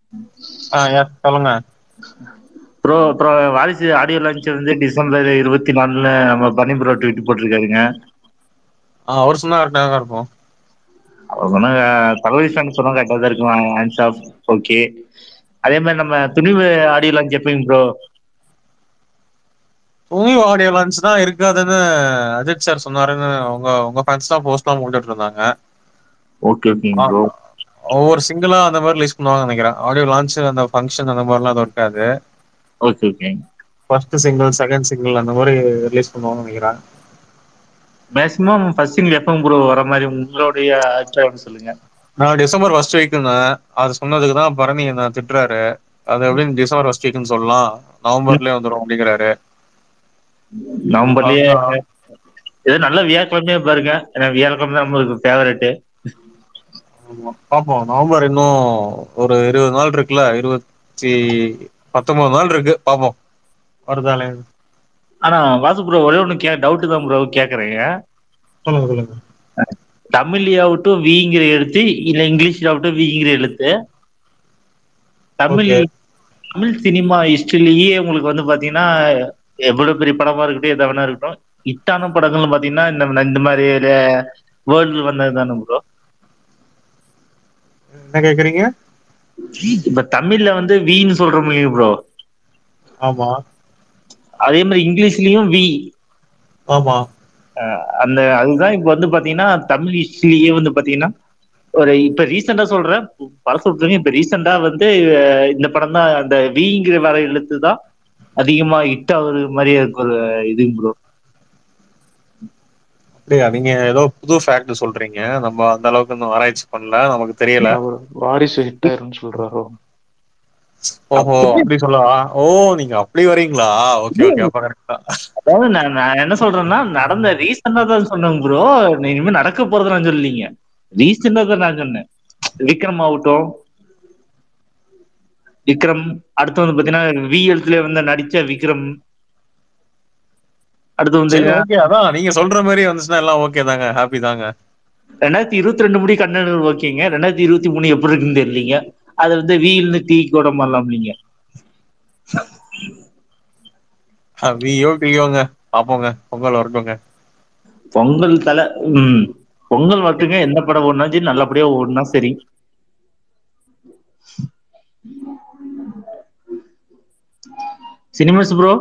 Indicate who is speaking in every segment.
Speaker 1: ஆ S சொல்லுங்க
Speaker 2: bro அப்றோ வாரிசு ஆடியோ லான்ச் வந்து டிசம்பர் இருவத்தி நாலுனு நம்ம பன்னி ப்ரோ ட்வீட் போட்ருக்காருங்க
Speaker 1: ஆ அவரு சொன்னா கரெக்ட்டா தா இருக்கு
Speaker 2: அவர் சொன்னாங்க தல சொன்னா கரெக்ட்டா தா இருக்கு ஹேண்ட்ஸ் ஆஃப் ஓகே அதே மாரி நம்ம துணிவு ஆடியோ லான்ச் எப்போங் ப்ரோ
Speaker 1: துணிவு ஆடியோ லான்ச்தா இருக்காதுன்னு அஜித் சார் சொன்னாருன்னு உங்க உங்க ஃபேன்ஸ்தா போஸ்ட்லா போட்டுட்டு இருந்தாங்க
Speaker 2: ஓகே ஓகேங்க
Speaker 1: ஆ
Speaker 2: ப்ரோ
Speaker 1: ஒவ்வொரு சிங்கிளா அந்த மாரி ரிலீஸ் பண்ணுவாங்கனு நெனைக்கிறே ஆடியோ லான்ச் அந்த ஃபங்க்ஷன் அந்த மாரிலா எது இருக்காது
Speaker 2: ஓகே ஓகேங்
Speaker 1: ஃபர்ஸ்ட் சிங்கிள் செகண்ட் சிங்கிள் அந்த மாரி ரிலீஸ் பண்ணுவாங்கனு நெனைக்கிறே
Speaker 2: மேக்சிமம் ஃபர்ஸ்ட் சிங்கிள் எப்போங் ப்ரோ வர மாரி உங்களுடைய அபிப்ராயம் சொல்லுங்க
Speaker 1: நா டிசம்பர் ஃபர்ஸ்ட் வீக்ன்ன அது சொன்னதுக்குதா பரணி என்ன திட்றாரு அது எப்டி டிசம்பர் ஃபர்ஸ்ட் வீக்னு சொல்லா நவம்பர்லயே வந்துரு அப்டிங்கிறாரு
Speaker 2: நவம்பர்லயே
Speaker 1: அதான்
Speaker 2: ஏதோ நல்ல வியாழக்கெழமையா பாருங்க ஏன்னா வியாழக்கெழம தா நம்மளுக்கு ஃபேவரெட்டு
Speaker 1: ஆமா பாப்போ நவம்பர் இன்னு ஒரு இருவது நாள் இருக்குல்ல இருவத்தி பத்தொன்பது நாள் இருக்கு பாப்போ வருதா இல்லயானு
Speaker 2: ஆனா வாசு ப்ரோ ஒரே ஒண்ணு கே டவுட் தா ப்ரோ கேக்குறேங்க
Speaker 1: சொல்லுங்க சொல்லுங்க
Speaker 2: தமிழ்லயாவட்டு வீங்கிற எழுத்து இல்ல இங்கிலீஷ்லயாவட்டு வீங்கிற எழுத்து தமிழ்
Speaker 1: ஓகே
Speaker 2: தமிழ் சினிமா ஹிஸ்ட்ரிலயே உங்களுக்கு வந்து பாத்தீங்கன்னா எவ்வளவு பெரிய படமா இருக்கட்டு எதா வேணா இருக்கட்டு ஹிட்டான படங்கள்னு பாத்தீங்கன்னா இந்த இந்த மாரி வேர்ல்டுல வந்தது தான ப்ரோ
Speaker 1: என்ன கேக்குறீங்க
Speaker 2: இப்ப தமிழ்ல வந்து வீன்னு சொல்றோம்லங்க ப்ரோ
Speaker 1: ஆமா
Speaker 2: அதே மாரி இங்கிலீஷ்லயு வி
Speaker 1: ஆமா
Speaker 2: அ அந்த அதுதா இப்ப வந்து பாத்தீங்கன்னா தமிழ் ஹிஸ்ட்ரிலயே வந்து பாத்தீங்கன்னா ஒரு இப்ப ரீசண்டா சொல்றே பழச வுட்ருங்க இப்ப ரீசெண்டா வந்து இந்த படம் தா அந்த வீங்கிற வர எழுத்துதா அதிகமா ஹிட்டாவுற மாரியே இருக்கு ஒரு இதுங் ப்ரோ
Speaker 1: அப்டியா நீங்க ஏதோ புது ஃபேக்ட் சொல்றீங்க நம்ம அந்த அளவுக்கு இன்னு ஆராய்ச்சி பண்ல நமக்கு தெரியல
Speaker 3: அவரு வாரிசு ஹிட்டாயிருன்னு சொல்றாரோ
Speaker 1: ஓஹோ அப்டி சொல்லவா ஓ நீங்க அப்டி வரீங்களா ஓகே ஓகே அப்ப கரெக்ட் தா
Speaker 2: அதாவது நா நா என்ன சொல்றேன்னா நடந்த ரீசண்டா தா சொன்னேங் ப்ரோ இனிமே நடக்க போறத நா சொல்லீங்க ரீசெண்டா தா நா சொன்னே விக்ரம் ஆவட்டு விக்ரம் அடுத்து வந்து பாத்தீங்கன்னா வி எழுத்துலே வந்து நடிச்ச விக்ரம் அடுத்து வந்து
Speaker 1: சரி ஓகே அதா நீங்க சொல்ற மாரி வந்துச்சுன்னா எல்லா ஓகே தாங்க ஹாப்பி தாங்க
Speaker 2: ரெண்டாயிரத்தி இருவத்தி ரெண்டு முடி கன்னட ஓகேங்க ரெண்டாயிரத்தி இருவத்தி மூணு எப்டி இருக்குன்னு தெரியலீங்க அது வந்து வீல்னு தீ கூட மாறலாம்லீங்க
Speaker 1: அ வியோ கிழியோங்க பாப்போங்க பொங்கல் வரட்டுங்க
Speaker 2: பொங்கல் தல ம் பொங்கல் வரட்டுங்க எந்த படம் ஓடுனாலு சரி நல்லபடியா ஓடுனா சரி சினிமாஸ் ப்ரோ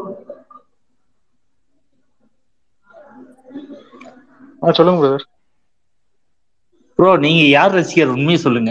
Speaker 3: ஆ சொல்லுங்க பிரதர்
Speaker 2: ப்ரோ நீங்க யார் ரசிகர் உண்மைய சொல்லுங்க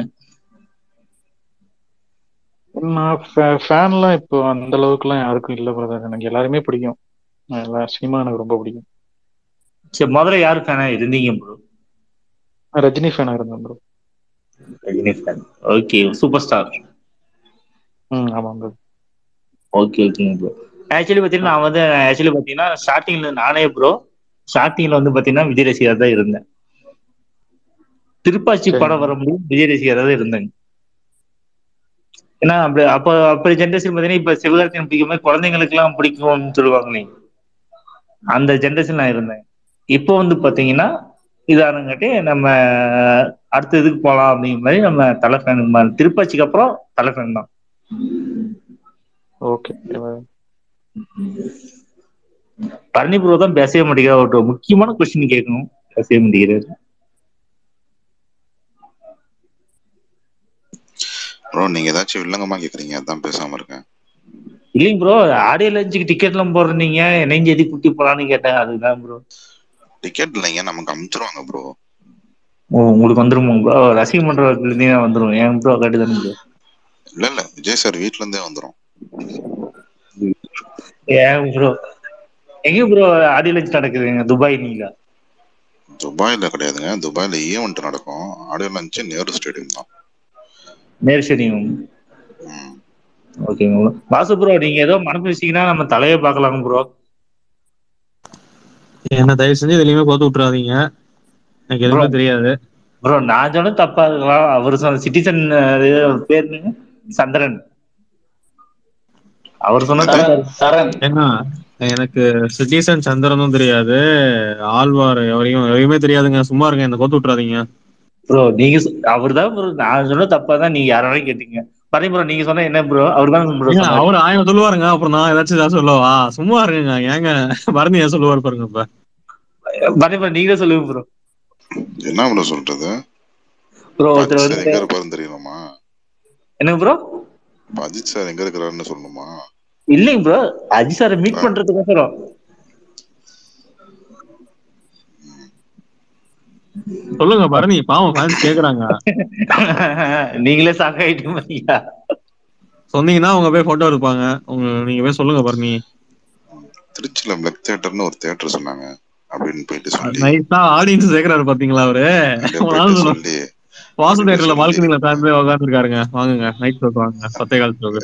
Speaker 3: நா ஃபே ஃபேன்லா இப்போ அந்த அளவுக்குல்லா யாருக்கு இல்ல பிரதர் எனக்கு எல்லாருமே பிடிக்கு எல்லா சினிமா எனக்கு ரொம்ப பிடிக்கு
Speaker 2: சரி மொதல்ல யாரு ஃபேனா இருந்தீங்க ப்ரோ
Speaker 3: நா ரஜினி ஃபேனா இருந்த bro
Speaker 2: Rajini fan okay super star
Speaker 3: ம் ஆமா ப்ரோ
Speaker 2: ஓகே ஓகேங்க ப்ரோ ஆக்சுவலி பாத்தீங்கன்னா நா வந்து ஆக்சுவலி பாத்தீங்கன்னா ஸ்டார்டிங்ல நானே ப்ரோ ஸ்டார்டிங்ல வந்து பாத்தீங்கன்னா விஜய் ரசிகரா தா இருந்தே திருப்பாச்சி படம்
Speaker 3: சரிங்க
Speaker 2: வர முடியு விஜய் ரசிகரா தா இருந்தேங்க ஏன்னா அ அப்ப அப்ப ஜென்ரேஷன் பாத்தீங்கன்னா இப்ப சிவகார்த்திகேயன் பிடிக்க மாரி கொழந்தைங்களுக்குல்லா பிடிக்கும்னு சொல்லுவாங்களே அந்த ஜென்ரேஷன் நா இருந்தே இப்போ வந்து பாத்தீங்கன்னா இதானங்காட்டி நம்ம அடுத்த இதுக்கு போலா அப்டிங்கிற மாரி நம்ம தல ஃபேன் திருப்பாச்சிக்கு அப்புறோ தல ஃபேன் தா
Speaker 3: ஓகே
Speaker 2: பரணி ப்ரோ தா பேசவே மாட்டேங்கிறாரு அவர்ட்ட ஒரு முக்கியமான கொஸ்டின் கேட்கணு பேசவே மாட்டேங்கிறாரு
Speaker 4: ப்ரோ நீங்க ஏதாச்சு வில்லங்கமா கேக்குறீங்க அதா பேசாம இருக்கே
Speaker 2: இல்லைங்க ப்ரோ ஆடியோ லான்ச்சுக்கு டிக்கெட் எல்லா போடுறன்னீங்க என்னையு சேத்தி கூட்டி போலான்னு கேட்டே அதுக்குதா ப்ரோ
Speaker 4: டிக்கெட் இல்லைங்க நமக்கு அமுச்சுருவாங்க ப்ரோ
Speaker 2: ஓ உங்களுக்கு வந்துருமோ ப்ரோ ரசிக மன்றத்துல இருந்தீங்கன்னா வந்துரு ஏ ப்ரோ கரெக்ட்டு தான ப்ரோ
Speaker 4: இல்ல இல்ல விஜய் சார் வீட்ல இருந்தே வந்துரு
Speaker 2: ஏன் ப்ரோ எங்க ப்ரோ ஆடியோ லான்ச் நடக்குதுங்க துபாய்லீங்களா
Speaker 4: துபாய்ல கெடையாதுங்க துபாய்ல ஈவென்ட் நடக்கு ஆடியோ லான்ச்சு நேரு ஸ்டேடியம் தா
Speaker 2: நேரு ஸ்டேடியம்
Speaker 4: ம்
Speaker 2: ஓகேங்க ப்ரோ வாசு ப்ரோ நீங்க ஏதோ மனசு வச்சீங்கன்னா நம்ம தலைய பாக்கலாங்க ப்ரோ
Speaker 1: என்ன தயவு செஞ்சு எதுலயுமே கோத்து விட்றாதீங்க எனக்கு
Speaker 2: ப்ரோ
Speaker 1: எதுவுமே தெரியாது
Speaker 2: ப்ரோ நா சொன்னது தப்பா இருக்கலா அவரு சொன்ன சிட்டிசன் அது பேர் என்னங்க சந்திரன் அவர் சொன்னது
Speaker 4: என்னது
Speaker 2: தப்பா இருக்கு
Speaker 1: ஏன்னா எனக்கு சிட்டிசன் சந்திரனு தெரியாது ஆழ்வார் எவரையு எவையுமே தெரியாதுங்க சும்மா இருங்க என்ன கோத்து விட்றாதீங்க
Speaker 2: ப்ரோ நீங்க அவரு தா ப்ரோ நா சொன்னது தப்பாதா நீங்க யார வேணா கேட்டுக்கங்க பரணி ப்ரோ நீங்க சொன்னா என்ன ப்ரோ அவர் தான் ப்ரோ
Speaker 1: ஏங்க,
Speaker 2: சொன்னாரு
Speaker 1: அவர் ஆயிரம் சொல்லுவாருங்க அப்புறம் நான் ஏதாச்சும் ஏதாவது சொல்லவா சும்மா இருங்க ஏங்க பரணி ஏன் சொல்லுவாரு பாருங்க இப்ப
Speaker 2: பரணி ப்ரோ நீங்க தான் சொல்லுங்க ப்ரோ
Speaker 4: என்ன ப்ரோ சொல்றது
Speaker 2: ப்ரோ
Speaker 4: இப்ப
Speaker 2: ஒருத்தர்
Speaker 4: அஜித் சார்
Speaker 2: வந்து
Speaker 4: எங்க இருப்பாருன்னு தெரியணுமா
Speaker 2: என்னங்க ப்ரோ
Speaker 4: இப்ப அஜித் சார் எங்க இருக்கிறாருன்னு சொல்லணுமா
Speaker 2: இல்லைங்க ப்ரோ அஜித் சாரை மீட் பண்றதுக்கோசரம்
Speaker 1: சொல்லுங்க பரணி பாவம் ஃபேன்ஸ் கேக்குறாங்க
Speaker 2: நீங்களே சாக்க ஆயிட்டு
Speaker 1: சொன்னீங்கன்னா அவங்க போய் போட்டோ எடுப்பாங்க உங்க நீங்க போய் சொல்லுங்க பரணி
Speaker 4: திருச்சியில பிளக் தியேட்டர்னு ஒரு தியேட்டர் சொன்னாங்க அப்படின்னு போயிட்டு சொல்லி
Speaker 1: நைஸா ஆடியன்ஸ் சேர்க்கிறாரு பாத்தீங்களா அவரு
Speaker 4: அப்படியே
Speaker 1: ஒரு
Speaker 4: போயிட்டு
Speaker 1: நாள் சொல்லுங்க.
Speaker 4: சொல்லி
Speaker 1: வாசு
Speaker 4: அப்படி
Speaker 1: தேட்டர்ல
Speaker 4: சொல்லி.
Speaker 1: பால்கனில ஃபேன் போய் உட்காந்துருக்காருங்க வாங்குங்க நைட் ஷோக்கு வாங்க பத்தே கால் ஷோக்கு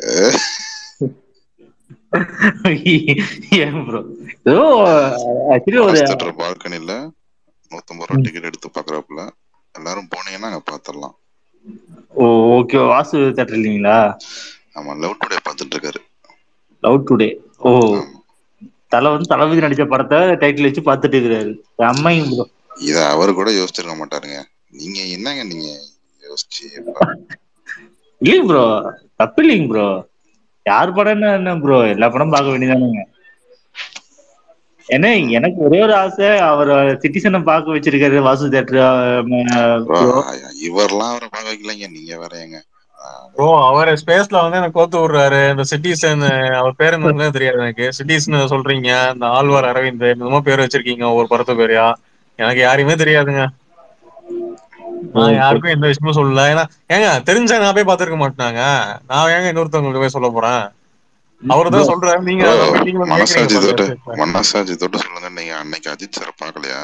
Speaker 2: ஏன் ப்ரோ ஏதோ ஆக்சுவலி ஒரு
Speaker 4: தியேட்டர் பால்கனில நூத்தம்பது ரூபா டிக்கெட் எடுத்து பாக்குறாப்புல எல்லாரும் போனீங்கன்னா அங்க பாத்திரலாம்
Speaker 2: ஓ ஓகே வாசு தேட்டர் இல்லைங்களா
Speaker 4: ஆமா லவ் டுடே பாத்துட்டு இருக்காரு
Speaker 2: லவ் டுடே ஓ
Speaker 4: ஆமா.
Speaker 2: தலை வந்து தளபதி நடிச்ச படத்தை டைட்டில் வச்சு பார்த்துட்டு இருக்கிறாரு அம்மையும் ப்ரோ
Speaker 4: இத அவரு கூட யோசிச்சிருக்க மாட்டாருங்க நீங்க என்னங்க நீங்க யோசிச்சு எப்ப-
Speaker 2: இல்லைங்க ப்ரோ தப்பு இல்லைங்க ப்ரோ யார் படம்னா என்ன ப்ரோ எல்லா படம் பார்க்க வேண்டியதானுங்க ஏன்னா எனக்கு ஒரே ஒரு ஆசை அவர் சிட்டிசனை பார்க்க வச்சிருக்காரு வாசு தேட்டர்
Speaker 4: bro, இவரெல்லாம் அவரை பார்க்க வைக்கலைங்க நீங்க வேற ஏங்க
Speaker 1: ப்ரோ அவர் ஸ்பேஸ்ல வந்து எனக்கு கோத்து விடுறாரு இந்த சிட்டிசன் அவர் பேர் என்னன்னு தெரியாது எனக்கு சிட்டிஸ்னு சொல்றீங்க இந்த ஆழ்வார் அரவிந்த் என்னமோ பேர் வச்சிருக்கீங்க ஒவ்வொரு படத்து பேரையா எனக்கு யாரையுமே தெரியாதுங்க நான் யாருக்கும் எந்த விஷயமும் சொல்லல ஏன்னா ஏங்க தெரிஞ்சா நான் போய் பார்த்திருக்க மாட்டாங்க நான் ஏங்க இன்னொருத்தவங்களுக்கு போய் சொல்ல போறேன் அவரு தான் சொல்றாரு நீங்க
Speaker 4: bro,
Speaker 1: அதை போய் நீங்க வந்து
Speaker 4: மனசாட்சி
Speaker 1: கேக்குறீங்க
Speaker 4: தொட்டு
Speaker 1: பாருங்க.
Speaker 4: மனசாட்சி தொட்டு சொல்லுங்க நீங்க அன்னைக்கு அஜித் சார் பார்க்கலையா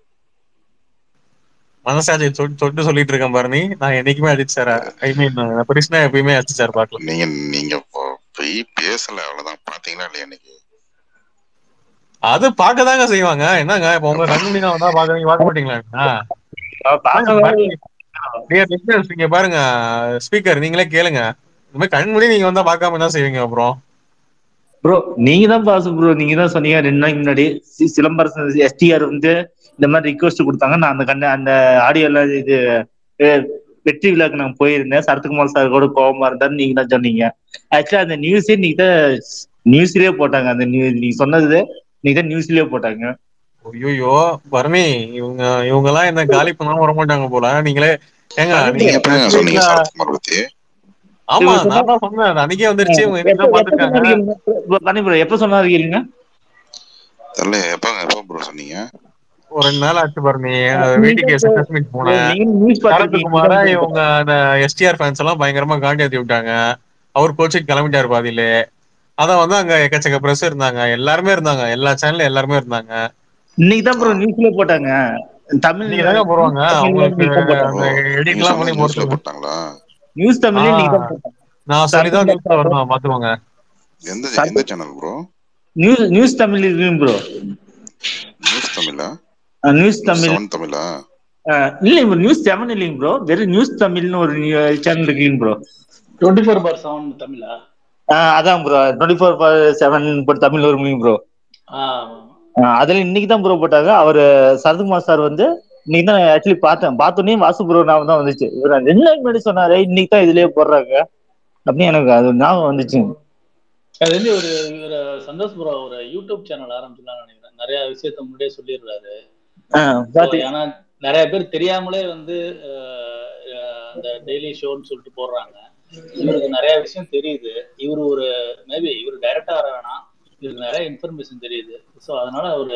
Speaker 1: மனசாட்சி தொட்டு தொட்டு சொல்லிட்டு இருக்கேன் பாருங்க நான் என்னைக்குமே அஜித் சார் ஐ மீன் பிரிஸ்னா எப்பயுமே அஜித் சார் பார்க்கல
Speaker 4: நீங்க நீங்க பொ- பொய் பேசல அவ்வளவுதான் பாத்தீங்களா இல்லையா இன்னைக்கு
Speaker 1: அது பார்க்கதாங்க செய்வாங்க என்னங்க இப்ப உங்க கண்ணு முன்னாடி நான் வந்தா பாக்குறீங்க பார்க்க மாட்டீங்களா Dear listeners, நீங்க பாருங்க ஸ்பீக்கர் நீங்களே கேளுங்க இந்த மாதிரி கண் முடி நீங்க வந்தா பார்க்காம என்ன செய்வீங்க அப்புறம்
Speaker 2: ப்ரோ நீங்க தான் பாசு ப்ரோ நீங்க தான் சொன்னீங்க ரெண்டு நாளைக்கு முன்னாடி சி- சிலம்பரசன் எஸ்டிஆர் வந்து இந்த மாதிரி ரிக்வஸ்ட் கொடுத்தாங்க நான் அந்த கண்ண அந்த ஆடியோல இது அஹ், வெற்றி விழாக்கு நான் போயிருந்தேன் சரத்குமார் சார் கூட கோபமா இருந்தாரு நீங்க தான் சொன்னீங்க ஆக்சுவலா அந்த நியூஸே நீங்க தான் நியூஸ்லயே போட்டாங்க அந்த நியூ நீங்க சொன்னது நீங்க தான் நியூஸ்லயே போட்டாங்க
Speaker 1: ஐயோ பரணி இவங்க இவங்க எல்லாம் என்ன காலி பண்ணாம வர மாட்டாங்க போல நீங்களே ஏங்க
Speaker 4: நீங்க
Speaker 1: நீங்க
Speaker 4: எப்ப சொன்னீங்க சரத்குமார் பத்தி
Speaker 1: ஆமா நான் தான் சொன்னேன் அது அன்னைக்கே வந்துருச்சு இவங்க இன்னைக்கு தான் பாத்துருக்காங்க
Speaker 2: பண்ணி ப்ரோ எப்ப சொன்னாரு கேளுங்க
Speaker 4: தெரியல எப்ப எப்ப ப்ரோ சொன்னீங்க
Speaker 1: ஒரு ரெண்டு நாள் ஆச்சு பரணி வீட்டுக்கு சக்சஸ் மீட் போனேன்
Speaker 2: நீங்க நியூஸ்
Speaker 1: சரத்குமார
Speaker 2: பாத்துருக்கீங்க
Speaker 1: இவங்க அந்த எஸ்டிஆர் ஃபேன்ஸ் எல்லாம் பயங்கரமா காண்டி ஏத்தி விட்டாங்க அவர் கோச்சிங் கிளம்பிட்டாரு பாதியிலே அதான் வந்து அங்க எக்கச்சக்க பிரஸ் இருந்தாங்க எல்லாருமே இருந்தாங்க எல்லா சேனல்ல எல்லாருமே இருந்தாங்க
Speaker 2: இன்னைக்கு தான் ப்ரோ நியூஸ்ல போட்டாங்க தமிழ்
Speaker 1: நீங்க தாங்க போடுவாங்க அவங்களுக்கு அந்த எடிட்
Speaker 4: நீங்க
Speaker 1: எல்லாம் பண்ணி
Speaker 4: சொன்ன நியூஸ்ல
Speaker 1: போட்டு
Speaker 4: போட்டாங்களா
Speaker 2: நியூஸ் தமிழ்ல
Speaker 1: ஆ.
Speaker 2: நீங்க தான் போட்டாங்க
Speaker 1: நான் சொல்லிதான் நியூஸ்ல வரணும் பாத்துக்கோங்க
Speaker 4: எந்த எந்த channel bro
Speaker 2: news news Tamil இருக்கு ப்ரோ
Speaker 4: நியூஸ் தமிழா
Speaker 2: நியூஸ் தமிழ்
Speaker 4: செவன் தமிழா
Speaker 2: அஹ், இல்லைங்க ப்ரோ நியூஸ் செவன் இல்லைங்க ப்ரோ வெறும் நியூஸ் தமிழ்னு ஒரு சேனல் இருக்குங்க bro
Speaker 5: twenty four by seven தமிழா
Speaker 2: அதான் bro twenty four by seven போட்டு தமிழ் வரும்லைங்க ப்ரோ
Speaker 5: ஆ
Speaker 2: அதுல இன்னைக்கு தான் ப்ரோ போட்டாங்க அவர் சரத்குமார் சார் வந்து இன்னைக்கு தான் ஆக்சுவலி பார்த்தேன் பார்த்தோன்னே வாசு ப்ரோ ஞாபகம் தான் வந்துச்சு இவர் ரெண்டு நாள் முன்னாடி சொன்னாரு இன்னைக்கு தான் இதுலயே போடுறாங்க அப்படின்னு எனக்கு அது ஞாபகம் வந்துச்சு
Speaker 5: அது வந்து ஒரு ஒரு சந்தோஷ் ப்ரோ ஒரு யூடியூப் சேனல் ஆரம்பிச்சுலாம் நினைக்கிறேன் நிறைய விஷயத்த முன்னாடியே சொல்லிடுறாரு
Speaker 2: அஹ்,
Speaker 5: So,
Speaker 2: பாத்தீங்க
Speaker 5: ஏன்னா நிறைய பேர் தெரியாமலே வந்து அஹ், அஹ், அந்த டெய்லி ஷோன்னு சொல்லிட்டு போடுறாங்க இவருக்கு நிறைய விஷயம் தெரியுது இவர் ஒரு மேபி இவர் டைரக்டா வர வேணாம் இவருக்கு நிறைய இன்ஃபர்மேஷன் தெரியுது ஸோ அதனால ஒரு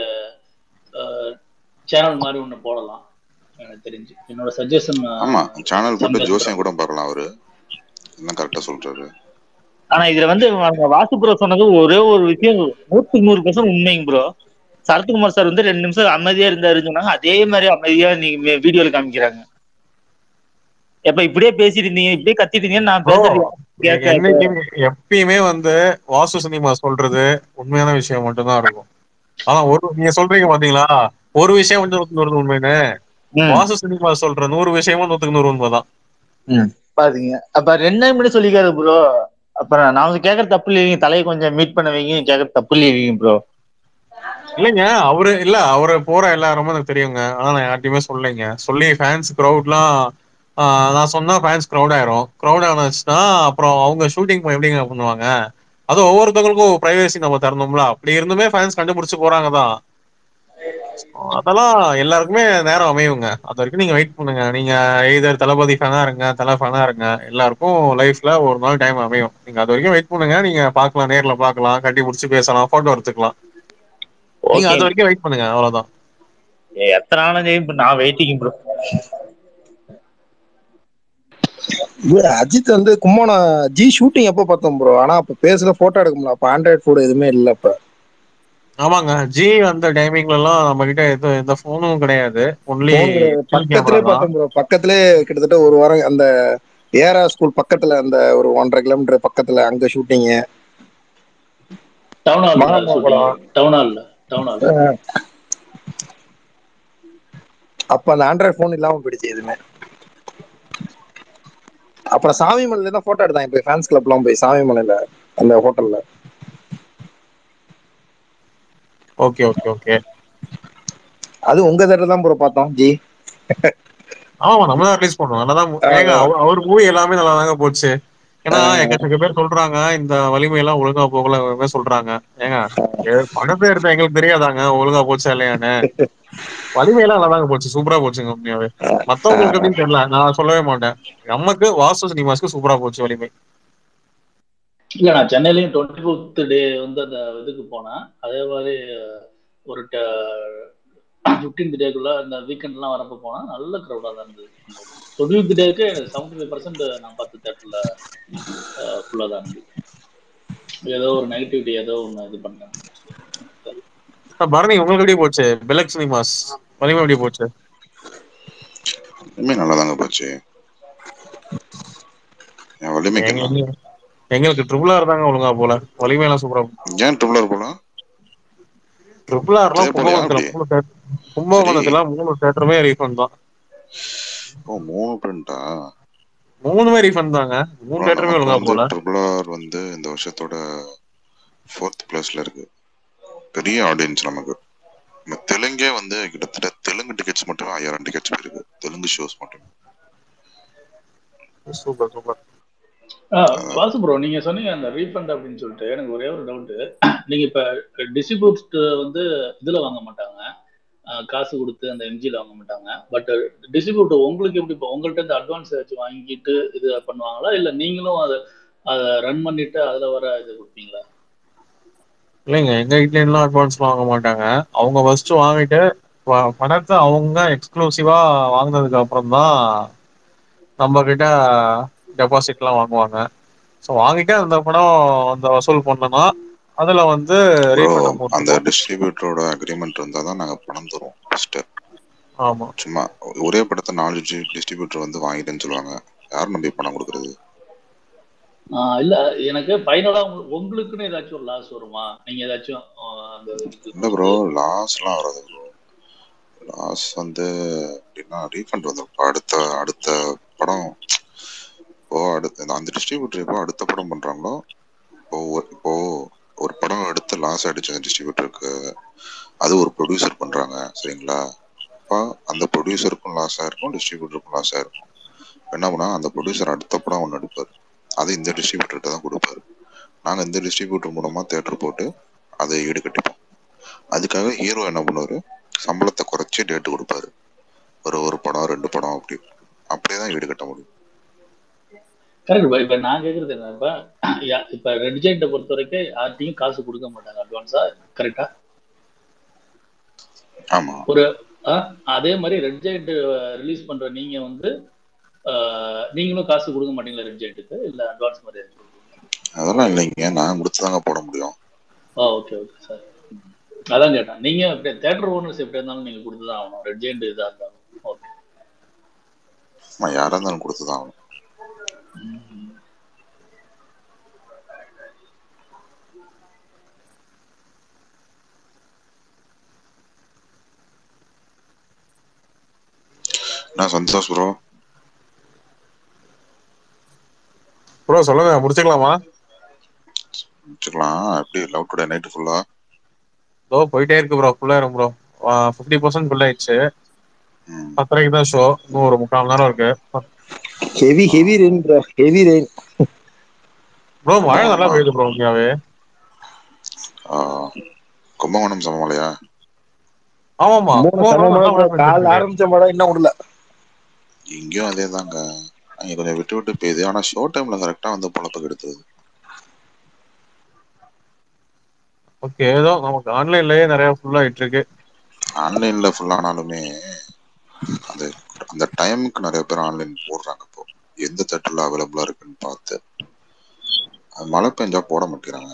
Speaker 5: சேனல் மாதிரி ஒன்று போடலாம் எனக்கு தெரிஞ்சு என்னோட சஜஷன்
Speaker 4: ஆமா சேனல் போட்டு ஜோசியம் கூட பார்க்கலாம் அவரு என்ன கரெக்டா சொல்றாரு
Speaker 2: ஆனா இதுல வந்து அவங்க வாசு ப்ரோ சொன்னது ஒரே ஒரு விஷயம் நூத்துக்கு நூறு பர்சன்ட் உண்மைங்க ப்ரோ சரத்குமார் சார் வந்து ரெண்டு நிமிஷம் அமைதியா இருந்தாருன்னு சொன்னாங்க அதே மாதிரி அமைதியா நீங்க வீடியோல காமிக்கிறாங்க எப்ப இப்படியே பேசிட்டு இருந்தீங்க இப்படியே கத்திட்டு இருந்தீங்க நான் பேசுறது கேட்க-
Speaker 1: என்னைக்குமே எப்பயுமே வந்து வாசு சினிமா சொல்றது உண்மையான விஷயம் மட்டும்தான் இருக்கும் ஆனா ஒரு நீங்க சொல்றீங்க பாத்தீங்களா ஒரு விஷயம் வந்து நூத்துக்கு நூறு உண்மைன்னு
Speaker 2: ம்,
Speaker 1: வாசு சினிமா சொல்ற நூறு விஷயமும் நூத்துக்கு நூறு உண்மைதான்
Speaker 2: பாத்தீங்க அப்ப ரெண்டு நாள் முன்னாடி சொல்லிக்காரு ப்ரோ அப்புறம் நான் வந்து கேக்குற தப்பு இல்லைங்க தலையை கொஞ்சம் மீட் பண்ண வைங்க கேக்குற தப்பு இல்லைங்க ப்ரோ
Speaker 1: இல்லைங்க அவரு இல்ல அவரு போற எல்லாருமே எனக்கு தெரியுங்க ஆனா நான் யார்ட்டையுமே சொல்லலைங்க சொல்லி ஃபேன்ஸ் க்ரௌட்லாம் ஆஹ் நான் சொன்னா ஃபேன்ஸ் க்ரௌட் ஆயிரும் க்ரௌட் ஆனச்சுன்னா அப்புறம் அவங்க ஷூட்டிங் எப்படிங்க பண்ணுவாங்க அதுவும் ஒவ்வொருத்தவங்களுக்கும் பிரைவேசி நம்ம தரணும்ல அப்படி இருந்துமே ஃபேன்ஸ் கண்டுபிடிச்சு போறாங்க தான் அதெல்லாம் எல்லாருக்குமே நேரம் அமையுங்க அது வரைக்கும் நீங்க வெயிட் பண்ணுங்க நீங்க எய்தர் தளபதி ஃபேனா இருங்க தலை ஃபேனா இருங்க எல்லாருக்கும் லைஃப்ல ஒரு நாள் டைம் அமையும் நீங்க அது வரைக்கும் வெயிட் பண்ணுங்க நீங்க பார்க்கலாம் நேர்ல பார்க்கலாம் கட்டி பிடிச்சி பேசலாம் போட்டோ எடுத்துக்கலாம் நீங்க
Speaker 2: ஓகே
Speaker 1: அது வரைக்கும் வெயிட் பண்ணுங்க அவ்வளவுதான்
Speaker 2: எத்தனை நாளும் சரி, இப்ப நான் வெயிட்டிங் ப்ரோ
Speaker 6: இது அஜித் வந்து கும்போணம் ஜி ஷூட்டிங் எப்போ பார்த்தோம் ப்ரோ ஆனா அப்ப பேசல போட்டோ எடுக்க முடியல அப்ப ஆண்ட்ராய்ட் ஃபோன் எதுவுமே இல்ல அப்ப
Speaker 1: ஆமாங்க ஜி அந்த டைமிங்ல எல்லாம் நம்ம கிட்ட எந்த எந்த போனும் கிடையாது ஒன்லி
Speaker 6: போன் பக்கத்திலே பார்த்தோம் ப்ரோ பக்கத்திலே கிட்டத்தட்ட ஒரு வாரம் அந்த ஏரா ஸ்கூல் பக்கத்துல அந்த ஒரு ஒன்றரை கிலோமீட்டர் பக்கத்துல அங்க ஷூட்டிங்
Speaker 5: டவுன் ஹால்
Speaker 6: மகாத்மா படம்.
Speaker 5: டவுன் ஹால்ல டவுன் ஹால்
Speaker 6: அப்ப அந்த ஆண்ட்ராய்ட் போன் இல்லாம போயிடுச்சு எதுவுமே அப்புறம் சாமி மலையில தான் போட்டோ எடுத்தாங்க போய் ஃபேன்ஸ் கிளப்லாம் போய் சாமி மலையில அந்த ஹோட்டல்ல
Speaker 1: ஓகே ஓகே ஓகே
Speaker 6: அது உங்க தேட்டர் தான் ப்ரோ பார்த்தோம் ஜி
Speaker 1: ஆமா நம்ம தான் ரிலீஸ் பண்ணோம் நல்லா தான் ஏங்க அவர்- அவர் மூவி எல்லாமே நல்லா தாங்க போச்சு ஏன்னா எக்கச்சக்க பேர் சொல்றாங்க இந்த வலிமை எல்லாம் ஒழுங்கா போகல எல்லாமே சொல்றாங்க ஏங்க ஏ, படத்தை எடுத்த எங்களுக்கு தெரியாதாங்க ஒழுங்கா போச்சா இல்லையான்னு வலிமை எல்லாம் நல்லா தாங்க போச்சு சூப்பரா போச்சுங்க உண்மையாவே மத்தவங்களுக்கு எப்படின்னு தெரியல நான் சொல்லவே மாட்டேன் நமக்கு வாசு சினிமாஸ்க்கு சூப்பரா போச்சு வலிமை
Speaker 5: இல்ல நான் சென்னையிலயும் டுவெண்ட்டி ஃபிஃப்த் டே வந்து அந்த இதுக்கு போனேன் அதே மாதிரி அஹ், ஒரு ஃபிஃப்டீன்த் டேக்குள்ள அந்த வீக்கெண்ட்லாம் வரப்ப போனா நல்ல க்ரௌடாக தான் இருந்தது டுவெண்ட்டி ஃபிஃப்த் டேக்கு செவன்டி ஃபைவ் பர்சன்ட் நான் பார்த்த தேட்டர்ல ஃபுல்லாக தான் இருந்தது ஏதோ ஒரு நெகட்டிவிட்டி ஏதோ ஒன்று இது பண்ணேன்
Speaker 1: பரணி உங்களுக்கு எப்படி போச்சு பெலக் சினிமாஸ் வலிமை எப்படி போச்சு
Speaker 4: வலிமை நல்லா தாங்க போச்சு என் வலிமைக்கு என்ன
Speaker 1: எங்க- எங்களுக்கு ட்ரிபிள் ஆர் தாங்க ஒழுங்கா போல வலிமை எல்லாம் சூப்பரா
Speaker 4: ஏன் ட்ரிபிளர் போல
Speaker 1: ட்ரிபிள் ஆர்லாம்
Speaker 4: அதே போலயா
Speaker 1: கும்பகோணத்துல
Speaker 4: அப்படி?
Speaker 1: மூணு theatre- கும்பகோணத்துல மூணு தேட்டருமே ரீஃபண்ட் தான்
Speaker 4: ஓ மூணு பிரிண்டா
Speaker 1: மூணுமே ரீஃபண்ட் தாங்க மூணு தேட்டருமே ஒழுங்கா போல
Speaker 4: ட்ரிபிள் ஆர் வந்து இந்த வருஷத்தோட ஃபோர்த் பிளேஸ்ல இருக்கு பெரிய ஆடியன்ஸ் நமக்கு நம்ம தெலுங்கே வந்து கிட்டத்தட்ட தெலுங்கு டிக்கெட்ஸ் மட்டுமே ஐயாயிரம் டிக்கெட்ஸ் போயிருக்கு தெலுங்கு ஷோஸ் மட்டும்
Speaker 1: சூப்பர் சூப்பர்
Speaker 5: வாசு ப்ரோ நீங்க சொன்னீங்க அந்த ரீஃபண்ட் அப்படின்னு சொல்லிட்டு எனக்கு ஒரே ஒரு டவுட் நீங்க இப்ப டிஸ்ட்ரிபியூட் வந்து இதுல வாங்க மாட்டாங்க அஹ் காசு கொடுத்து அந்த எம்ஜில வாங்க மாட்டாங்க பட் டிஸ்ட்ரிபியூட் உங்களுக்கு எப்படி இப்போ உங்கள்ட்ட இருந்து அட்வான்ஸ் ஏதாச்சும் வாங்கிட்டு இது பண்ணுவாங்களா இல்ல நீங்களும் அதை அதை ரன் பண்ணிட்டு அதுல வர இது கொடுப்பீங்களா
Speaker 1: இல்லைங்க எங்க வீட்ல எல்லாம் அட்வான்ஸ் வாங்க மாட்டாங்க அவங்க ஃபர்ஸ்ட் வாங்கிட்டு ப- பணத்தை அவங்க எக்ஸ்க்ளூசிவா வாங்கினதுக்கு அப்புறம் தான் நம்ம கிட்ட டெபாசிட் எல்லாம் வாங்குவாங்க ஸோ வாங்கிட்டு அந்த படம் அந்த வசூல் பண்ணனா அதுல வந்து
Speaker 4: Bro,
Speaker 1: ரீஃபண்ட்
Speaker 4: அந்த
Speaker 1: அமௌண்ட்
Speaker 4: டிஸ்ட்ரிபியூட்டரோட அக்ரிமெண்ட் இருந்தா தான் நாங்க பணம் தருவோம் ஃபர்ஸ்ட்
Speaker 1: ஆமா
Speaker 4: சும்மா ஒரே படத்தை நாலு டிஸ்ட்ரிபியூட்டர் வந்து வாங்கிட்டேன்னு சொல்லுவாங்க யார் நம்பி பணம் கொடுக்கறது
Speaker 5: ஆஹ் இல்ல எனக்கு ஃபைனலா உங்களுக்குன்னு ஏதாச்சும் ஒரு லாஸ் வருமா நீங்க ஏதாச்சும் ஆஹ் அந்த இதுக்கு
Speaker 4: இல்ல ப்ரோ லாஸ்லாம் வராது ப்ரோ லாஸ் வந்து எப்படின்னா ரீஃபண்ட் வந்துடும் இப்போ அடுத்த அடுத்த படம் இப்போ அடுத்த அந்த டிஸ்ட்ரிபியூட்டர் இப்போ அடுத்த படம் பண்றாங்களோ இப்போ ஒரு- இப்போ ஒரு படம் எடுத்து லாஸ் ஆயிடுச்சு அந்த டிஸ்ட்ரிபியூட்டருக்கு அது ஒரு ப்ரொடியூசர் பண்றாங்க சரிங்களா அப்போ அந்த ப்ரொடியூசருக்கும் லாஸ் ஆயிருக்கும் டிஸ்ட்ரிபியூட்டருக்கும் லாஸ் ஆயிருக்கும் என்ன பண்ணா அந்த ப்ரொடியூசர் அடுத்த படம் ஒன்று எடுப்பார் அது இந்த டிஸ்ட்ரிபியூட்டர்கிட்ட தான் கொடுப்பாரு நாங்கள் இந்த டிஸ்ட்ரிபியூட்டர் மூலமா தேட்டர் போட்டு அதை ஈடு கட்டிப்போம் அதுக்காக ஹீரோ என்ன பண்ணுவாரு சம்பளத்தை குறைச்சி டேட்டு கொடுப்பாரு ஒரு ஒரு படம் ரெண்டு படம் அப்படி அப்படியே தான் ஈடு கட்ட முடியும்
Speaker 5: கரெக்ட் இப்ப நான் கேக்குறது என்ன இப்ப யா- இப்ப ரெட் ஜெயிண்ட்டை பொறுத்த வரைக்கும் யார்ட்டையும் காசு கொடுக்க மாட்டாங்க அட்வான்ஸா கரெக்டா
Speaker 4: ஆமா
Speaker 5: ஒரு ஆஹ், அதே மாதிரி ரெட் ஜெயிண்ட் ரிலீஸ் பண்ற நீங்க வந்து ஆஹ், நீங்களும் காசு கொடுக்க மாட்டீங்களா ரெட் ஜெயிண்ட்டுக்கு இல்ல அட்வான்ஸ் மாதிரி ஏதாச்சும் கொடுப்பீங்களா?
Speaker 4: அதெல்லாம் இல்லைங்க நான் கொடுத்து தாங்க போட முடியும்
Speaker 5: ஆ ஓகே ஓகே சார் அதான் கேட்டேன் நீங்க தேட்டர் ஓனர்ஸ் எப்படி இருந்தாலும் நீங்க கொடுத்து தான் ஆகணும் ரெட் ஜெயிண்ட் இதா இருந்தாலும் ஓகே
Speaker 4: ஆமா யாரா இருந்தாலும் கொடுத்து தான் ஆகணும் நான் சந்தோஷ் ப்ரோ
Speaker 1: ப்ரோ சொல்லுங்க முடிச்சுக்கலாமா
Speaker 4: வச்சுக்கலாம் எப்படி லவ் டுடே நைட்டு ஃபுல்லா
Speaker 1: இதோ போயிட்டே இருக்கு ப்ரோ ஃபுல்லா இருக்கும் ப்ரோ ஃபிஃப்டி பர்சன்ட் ஃபுல் ஆயிடுச்சு
Speaker 4: ம்
Speaker 1: பத்தரைக்கு தான் ஷோ இன்னும் ஒரு முக்கால் மணி நேரம் இருக்கு
Speaker 6: heavy heavy rain bro heavy rain
Speaker 1: bro மழை நல்லா
Speaker 4: கும்பகோணமா
Speaker 1: பெய்யுது ப்ரோ உண்மையாவே
Speaker 4: ஆஹ், கும்பகோணம் சமமலையா
Speaker 1: ஆமாமா
Speaker 6: மூணு
Speaker 1: கும்பகோணம்
Speaker 6: சம
Speaker 1: நல்லா
Speaker 6: மழை
Speaker 1: மழை
Speaker 6: ப்ரோ காலைல
Speaker 1: பெய்ஞ்சிருக்கு
Speaker 6: ஆரம்பிச்ச மழை இன்னும் விடல
Speaker 4: இங்கேயும் அதே தாங்க அங்க கொஞ்சம் விட்டு விட்டு பெய்யுது ஆனா ஷோ டைம்ல கரெக்டா வந்து பொழப்பு கெடுத்துது
Speaker 1: ஓகே ஏதோ நமக்கு ஆன்லைன்லயே நிறைய ஃபுல் ஆயிட்டு இருக்கு
Speaker 4: ஆன்லைன்ல ஃபுல் ஆனாலுமே அந்த அந்த டைமுக்கு நிறைய பேர் ஆன்லைன் போடுறாங்க இப்போ எந்த தேட்டர்ல அவைலபிளா இருக்குன்னு பார்த்து அது மழை பெஞ்சா போட மாட்டேங்கிறாங்க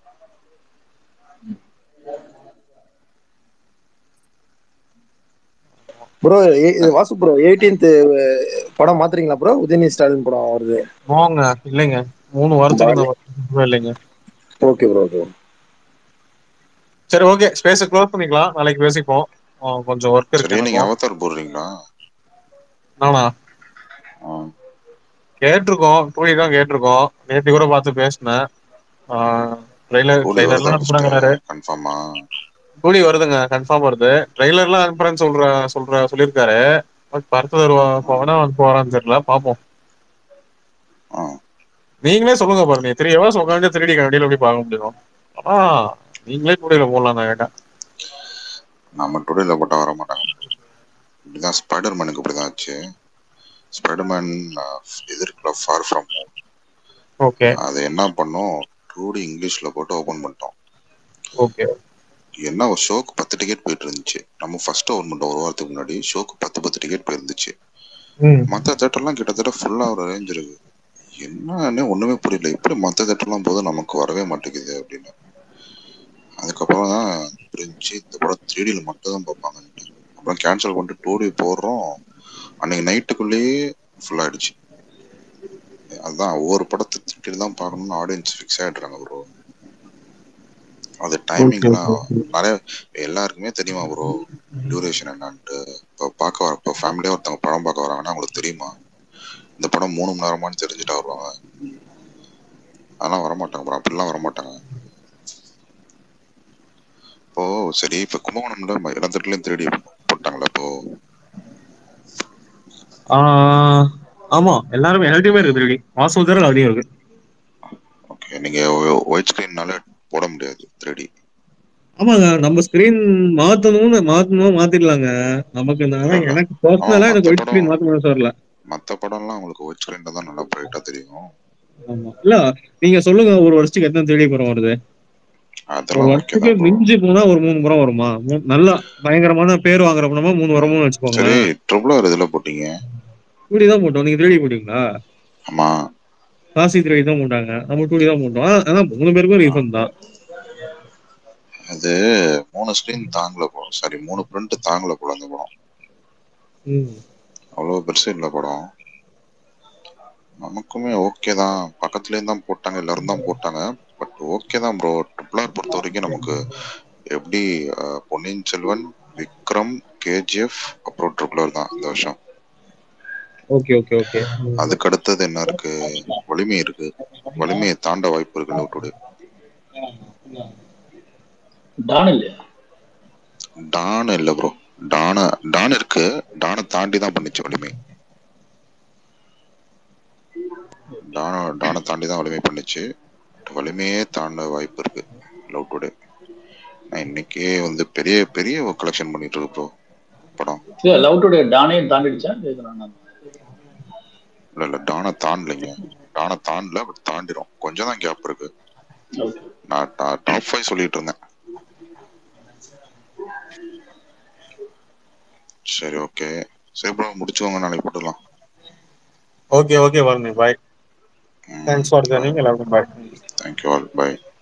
Speaker 6: ப்ரோ வாசு ப்ரோ 18th படம் மாத்துறீங்களா ப்ரோ உதயநிதி ஸ்டாலின் படம் வருது
Speaker 1: போங்க இல்லைங்க மூணு வாரத்துக்கு நான் இல்லைங்க
Speaker 6: ஓகே ப்ரோ ஓகே
Speaker 1: சரி ஓகே ஸ்பேஸை க்ளோஸ் பண்ணிக்கலாம் நாளைக்கு பேசிப்போம் ஆ, கொஞ்சம் ஒர்க் இருக்கு
Speaker 4: சரி நீங்க
Speaker 1: எனக்கும்
Speaker 4: அவதார் போடுறீங்களா
Speaker 1: நானா
Speaker 4: ஆ,
Speaker 1: கேட்டிருக்கோம் டூடி தான் கேட்டிருக்கோம் நேற்று கூட பார்த்து பேசினேன் ட்ரெய்லர்
Speaker 4: கூலி
Speaker 1: ட்ரெய்லர்லாம்
Speaker 4: வருதா
Speaker 1: அனுப்புறாங்கறாரு
Speaker 4: கன்ஃபார்மா
Speaker 1: டூடி வருதுங்க கன்ஃபார்ம் வருது ட்ரெய்லர்லாம் அனுப்புறேன்னு சொல்ற சொல்ற சொல்லியிருக்காரு பட் பருத்து வருவா போனா வந்து போறான்னு தெரியல பார்ப்போம் நீங்களே சொல்லுங்க பாருங்க த்ரீ ஹவர்ஸ் உட்காந்து த்ரீ டி கண்டியில் எப்படி பார்க்க முடியும் ஆனா நீங்களே டூடியில் போடலாம் நான் கேட்டேன்
Speaker 4: நம்ம டுடேல போட்டா வர மாட்டாங்க இப்படிதான் ஸ்பைடர் மேனுக்கு இப்படிதான் ஆச்சு ஸ்பைடர்மேன் இது இருக்குல்ல ஃபார் ஃப்ரம் ஹோம்
Speaker 1: ஓகே
Speaker 4: அது என்ன பண்ணோம் டூ டி இங்கிலீஷ்ல போட்டு ஓபன் பண்ணிட்டோம்
Speaker 1: ஓகே
Speaker 4: என்ன ஒரு ஷோக்கு பத்து டிக்கெட் போயிட்டு இருந்துச்சு நம்ம ஃபர்ஸ்ட் ஓவர் மட்டும் ஒரு வாரத்துக்கு முன்னாடி ஷோக்கு பத்து பத்து டிக்கெட் போயிருந்துச்சு
Speaker 1: ம்
Speaker 4: மற்ற தேட்டர்லாம் கிட்டத்தட்ட ஃபுல்லா ஒரு ரேஞ்ச் இருக்கு என்னன்னு ஒண்ணுமே புரியல இப்படி மற்ற தேட்டர்லாம் போது நமக்கு வரவே மாட்டேங்குது அப்படின்னு அதுக்கப்புறம் தான் புரிஞ்சு இந்த படம் த்ரீ டில மட்டும் தான் பார்ப்பாங்கன்ட்டு அப்புறம் கேன்சல் பண்ணிட்டு டூ டி போடுறோம் அன்னைக்கு நைட்டுக்குள்ளேயே ஃபுல் ஆயிடுச்சு அதுதான் ஒவ்வொரு படத்தை த்ரீ தான் பார்க்கணும்னு ஆடியன்ஸ் ஃபிக்ஸ் ஆயிடுறாங்க ப்ரோ அது டைமிங்லாம் நிறைய எல்லாருக்குமே தெரியுமா ப்ரோ டியூரேஷன் என்னன்ட்டு இப்போ பார்க்க வர இப்போ ஃபேமிலியாக ஒருத்தவங்க படம் பார்க்க வராங்கன்னா அவங்களுக்கு தெரியுமா இந்த படம் மூணு மணி நேரமான்னு தெரிஞ்சுட்டா வருவாங்க அதெல்லாம் வரமாட்டாங்க ப்ரோ அப்படிலாம் வரமாட்டாங்க இப்போ சரி இப்போ கும்பகோணம்ல ம- எல்லா தேட்டர்லையும் த்ரீ போட்டாங்களா இப்போ
Speaker 1: ஆ, ஆமா எல்லாருமே எல்லாத்தையுமே இருக்கு த்ரீ டி வாசல் தர அதையும் இருக்கு
Speaker 4: ஓகே நீங்க ஒயிட் ஸ்கிரீன்னால போட முடியாது த்ரீ டி
Speaker 1: ஆமாங்க நம்ம ஸ்கிரீன் மாத்தணும்னு மாத்தணும் மாத்திடலாங்க நமக்கு நான்
Speaker 4: இல்ல, இல்ல.
Speaker 1: எனக்கு பர்சனலா
Speaker 4: ஆமா,
Speaker 1: எனக்கு
Speaker 4: மத்த
Speaker 1: ஒயிட் ஸ்கிரீன்
Speaker 4: படம்
Speaker 1: மாத்தணும்னு வரல
Speaker 4: மற்ற படம்லாம் உங்களுக்கு ஒயிட் ஸ்கிரீன்ல தான் நல்லா பிரைட்டா தெரியும்
Speaker 1: ஆமா இல்ல நீங்க சொல்லுங்க ஒரு வருஷத்துக்கு எத்தனை த்ரீ படம் வருது ஒரு
Speaker 4: அதெல்லாம் ஓகே
Speaker 1: வருஷத்துக்கு
Speaker 4: தான் bro.
Speaker 1: மிஞ்சி போனா ஒரு மூணு படம் வருமா மூ- நல்லா பயங்கரமான பேர் வாங்குற படமா மூணு வரும்னு
Speaker 4: சரி
Speaker 1: வச்சுக்கோங்களேன்
Speaker 4: ட்ரிபிள் ஆர் இதுல போட்டீங்க
Speaker 1: டூடி தான் போட்டோம் நீங்க த்ரீ போட்டீங்களா
Speaker 4: ஆமா
Speaker 1: காசி த்ரீ தான் போட்டாங்க நம்ம டூடி தான் போட்டோம் ஆ- ஆனா மூணு பேருக்கும் ரீசன் தான்
Speaker 4: அது மூணு ஸ்கிரீன் தாங்கல போல சாரி மூணு பிரிண்ட் தாங்கல போல அந்த படம்
Speaker 1: ம்.
Speaker 4: அவ்வளவு பெருசு இல்ல படம் நமக்குமே ஓகே தான் பக்கத்துலயே தான் போட்டாங்க எல்லாரும் தான் போட்டாங்க பட் ஓகே தான் ப்ரோ ட்ரிபிள் ஆர் பொறுத்த வரைக்கும் நமக்கு எப்படி அஹ், பொன்னியின் செல்வன் விக்ரம் கேஜிஎஃப் அப்புறம் ட்ரிபிள் ஆர் தான் இந்த வருஷம்
Speaker 1: ஓகே ஓகே ஓகே
Speaker 4: அதுக்கு அடுத்தது என்ன இருக்கு வலிமை இருக்கு வலிமையை தாண்ட வாய்ப்பு இருக்கு லோட்டோட
Speaker 5: டான் இல்லையா
Speaker 4: டான் இல்ல ப்ரோ டான டான் இருக்கு டானை தாண்டி தான் பண்ணுச்சு வலிமை டான டானை தாண்டி தான் வலிமை பண்ணுச்சு வலிமையே தாண்ட வாய்ப்பு இருக்கு லவ் டுடே நான் இன்னைக்கே வந்து பெரிய பெரிய கலெக்ஷன் பண்ணிட்டு இருக்கு ப்ரோ படம்
Speaker 5: இல்ல லவ் டுடே டானையும் தாண்டிடுச்சா கேக்குறேன் நான்
Speaker 4: இல்ல இல்ல டானை தாண்டலைங்க டானை தாண்டல பட் தாண்டிரும் கொஞ்சம் தான் கேப் இருக்கு
Speaker 5: ஓகே
Speaker 4: நான் டாப் ஃபைவ் சொல்லிட்டு இருந்தேன் சரி ஓகே சரி ப்ரோ முடிச்சுக்கோங்க நாளைக்கு போட்டுக்கலாம்
Speaker 1: ஓகே ஓகே வருங்க பாய் தேங்க்ஸ் ஃபார் ஜாயினிங் எல்லாருக்கும் பாய்
Speaker 4: தேங்க்யூ ஆல் பை